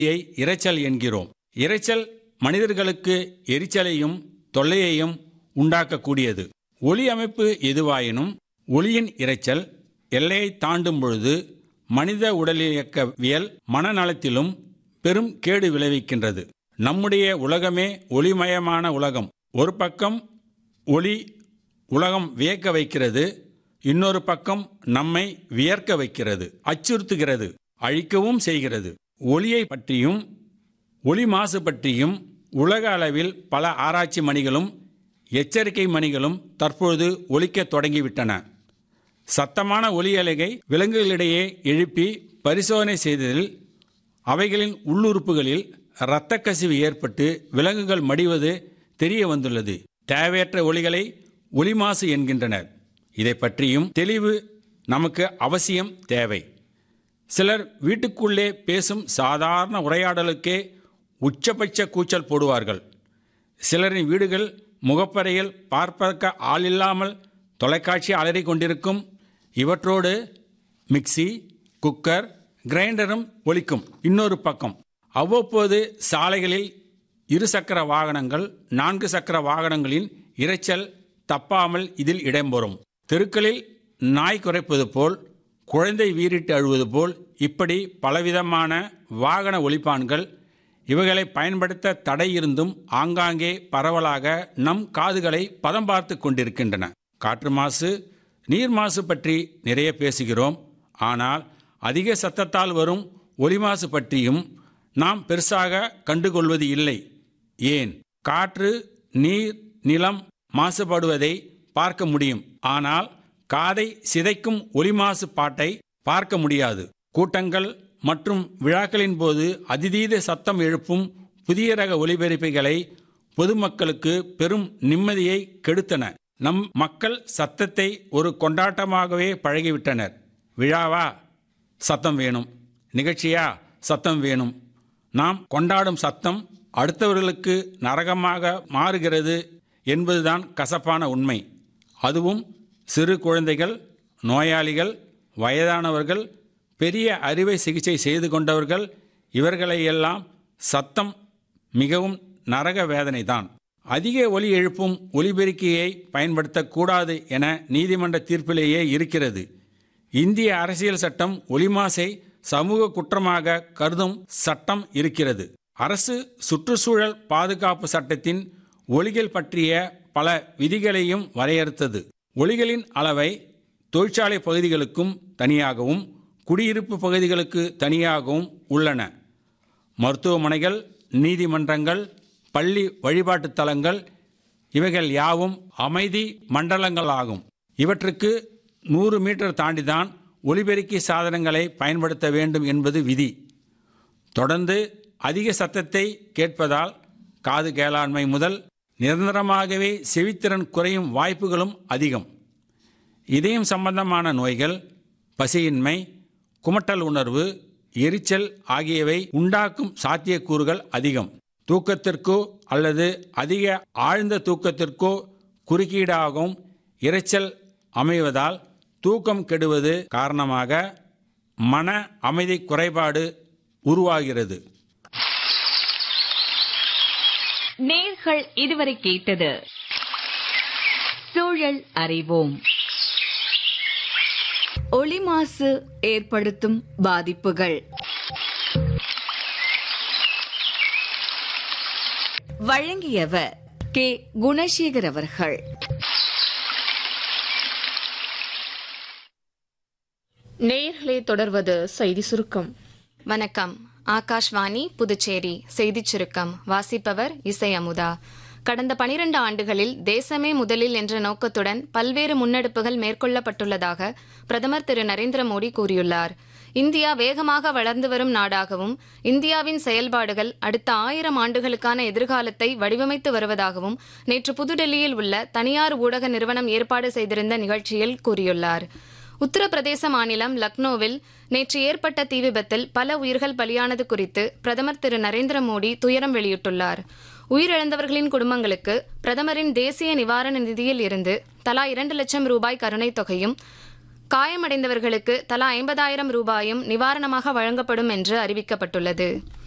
யை இரைச்சல் என்கிறோம் இரைச்சல் மனிதர்களுக்கு எரிச்சலையும் தொல்லையையும் உண்டாக்கக்கூடியது ஒலி அமைப்பு எதுவாயினும் ஒலியின் இரைச்சல் எல்லையை தாண்டும் பொழுது மனித உடலியக்கவியல் மனநலத்திலும் பெரும் கேடு விளைவிக்கின்றது நம்முடைய உலகமே ஒளிமயமான உலகம் ஒரு பக்கம் ஒளி உலகம் வியக்க வைக்கிறது இன்னொரு பக்கம் நம்மை வியர்க்க வைக்கிறது அச்சுறுத்துகிறது அழிக்கவும் செய்கிறது ஒளியை பற்றியும் ஒளி மாசு பற்றியும் உலக அளவில் பல ஆராய்ச்சி மணிகளும் எச்சரிக்கை மணிகளும் தற்பொழுது ஒலிக்கத் தொடங்கிவிட்டன சத்தமான ஒலி அலைகை விலங்குகளிடையே எழுப்பி பரிசோதனை செய்ததில் அவைகளின் உள்ளுறுப்புகளில் இரத்த கசிவு ஏற்பட்டு விலங்குகள் மடிவது தெரிய வந்துள்ளது தேவையற்ற ஒலிகளை ஒலி மாசு என்கின்றனர் இதை பற்றியும் தெளிவு நமக்கு அவசியம் தேவை சிலர் வீட்டுக்குள்ளே பேசும் சாதாரண உரையாடலுக்கே உச்சபட்ச கூச்சல் போடுவார்கள் சிலரின் வீடுகள் முகப்பறையில் பார்ப்பதற்க ஆளில்லாமல் தொலைக்காட்சி அலறிக் கொண்டிருக்கும் இவற்றோடு மிக்சி குக்கர் கிரைண்டரும் ஒலிக்கும் இன்னொரு பக்கம் அவ்வப்போது சாலைகளில் இருசக்கர வாகனங்கள் நான்கு சக்கர வாகனங்களின் இரைச்சல் தப்பாமல் இதில் இடம்பெறும் தெருக்களில் நாய் குறைப்பது போல் குழந்தை வீறிட்டு அழுவது போல் இப்படி பலவிதமான வாகன ஒலிப்பான்கள் இவைகளை பயன்படுத்த தடை இருந்தும் ஆங்காங்கே பரவலாக நம் காதுகளை பதம் பார்த்து கொண்டிருக்கின்றன காற்று மாசு நீர் மாசு பற்றி நிறைய பேசுகிறோம் ஆனால் அதிக சத்தத்தால் வரும் ஒலி மாசு பற்றியும் நாம் பெருசாக கண்டுகொள்வது இல்லை ஏன் காற்று நீர் நிலம் மாசுபடுவதை பார்க்க முடியும் ஆனால் காதை சிதைக்கும் ஒலி மாசு பாட்டை பார்க்க முடியாது கூட்டங்கள் மற்றும் விழாக்களின் போது அதிதீத சத்தம் எழுப்பும் புதிய ரக ஒலிபெருப்பிகளை பொதுமக்களுக்கு பெரும் நிம்மதியை கெடுத்தன நம் மக்கள் சத்தத்தை ஒரு கொண்டாட்டமாகவே பழகிவிட்டனர் விழாவா சத்தம் வேணும் நிகழ்ச்சியா சத்தம் வேணும் நாம் கொண்டாடும் சத்தம் அடுத்தவர்களுக்கு நரகமாக மாறுகிறது என்பதுதான் கசப்பான உண்மை அதுவும் சிறு குழந்தைகள் நோயாளிகள் வயதானவர்கள் பெரிய அறுவை சிகிச்சை செய்து கொண்டவர்கள் இவர்களையெல்லாம் சத்தம் மிகவும் நரக வேதனைதான் அதிக ஒலி எழுப்பும் ஒலிபெருக்கியை பயன்படுத்தக்கூடாது என நீதிமன்ற தீர்ப்பிலேயே இருக்கிறது இந்திய அரசியல் சட்டம் ஒலிமாசை சமூக குற்றமாக கருதும் சட்டம் இருக்கிறது அரசு சுற்றுச்சூழல் பாதுகாப்பு சட்டத்தின் ஒலிகள் பற்றிய பல விதிகளையும் வரையறுத்தது ஒலிகளின் அளவை தொழிற்சாலை பகுதிகளுக்கும் தனியாகவும் குடியிருப்பு பகுதிகளுக்கு தனியாகவும் உள்ளன மருத்துவமனைகள் நீதிமன்றங்கள் பள்ளி வழிபாட்டுத் தலங்கள் இவைகள் யாவும் அமைதி மண்டலங்களாகும் இவற்றுக்கு நூறு மீட்டர் தாண்டிதான் ஒலிபெருக்கி சாதனங்களை பயன்படுத்த வேண்டும் என்பது விதி தொடர்ந்து அதிக சத்தத்தை கேட்பதால் காது கேளாண்மை முதல் நிரந்தரமாகவே செவித்திறன் குறையும் வாய்ப்புகளும் அதிகம் இதயம் சம்பந்தமான நோய்கள் பசியின்மை குமட்டல் உணர்வு எரிச்சல் ஆகியவை உண்டாக்கும் சாத்தியக்கூறுகள் அதிகம் தூக்கத்திற்கோ அல்லது அதிக ஆழ்ந்த தூக்கத்திற்கோ குறுக்கீடாகவும் இரைச்சல் அமைவதால் தூக்கம் கெடுவது காரணமாக மன அமைதி குறைபாடு உருவாகிறது நேர்கள் இதுவரை கேட்டது சூழல் அறிவோம் ஒளி மாசு ஏற்படுத்தும் பாதிப்புகள் வழங்கியவர் கே குணசேகர் அவர்கள் நேயர்களே தொடர்வது செய்தி சுருக்கம் வணக்கம் ஆகாஷ்வாணி புதுச்சேரி செய்திச் சுருக்கம் வாசிப்பவர் இசை அமுதா கடந்த பனிரண்டு ஆண்டுகளில் தேசமே முதலில் என்ற நோக்கத்துடன் பல்வேறு முன்னெடுப்புகள் மேற்கொள்ளப்பட்டுள்ளதாக பிரதமர் திரு நரேந்திர மோடி கூறியுள்ளார் இந்தியா வேகமாக வளர்ந்து வரும் நாடாகவும் இந்தியாவின் செயல்பாடுகள் அடுத்த ஆயிரம் ஆண்டுகளுக்கான எதிர்காலத்தை வடிவமைத்து வருவதாகவும் நேற்று புதுடெல்லியில் உள்ள தனியார் ஊடக நிறுவனம் ஏற்பாடு செய்திருந்த நிகழ்ச்சியில் கூறியுள்ளார் உத்தரப்பிரதேச மாநிலம் லக்னோவில் நேற்று ஏற்பட்ட தீ விபத்தில் பல உயிர்கள் பலியானது குறித்து பிரதமர் திரு நரேந்திர மோடி துயரம் வெளியிட்டுள்ளார் உயிரிழந்தவர்களின் குடும்பங்களுக்கு பிரதமரின் தேசிய நிவாரண நிதியில் இருந்து தலா இரண்டு லட்சம் ரூபாய் கருணைத் தொகையும் காயமடைந்தவர்களுக்கு தலா ஐம்பதாயிரம் ரூபாயும் நிவாரணமாக வழங்கப்படும் என்று அறிவிக்கப்பட்டுள்ளது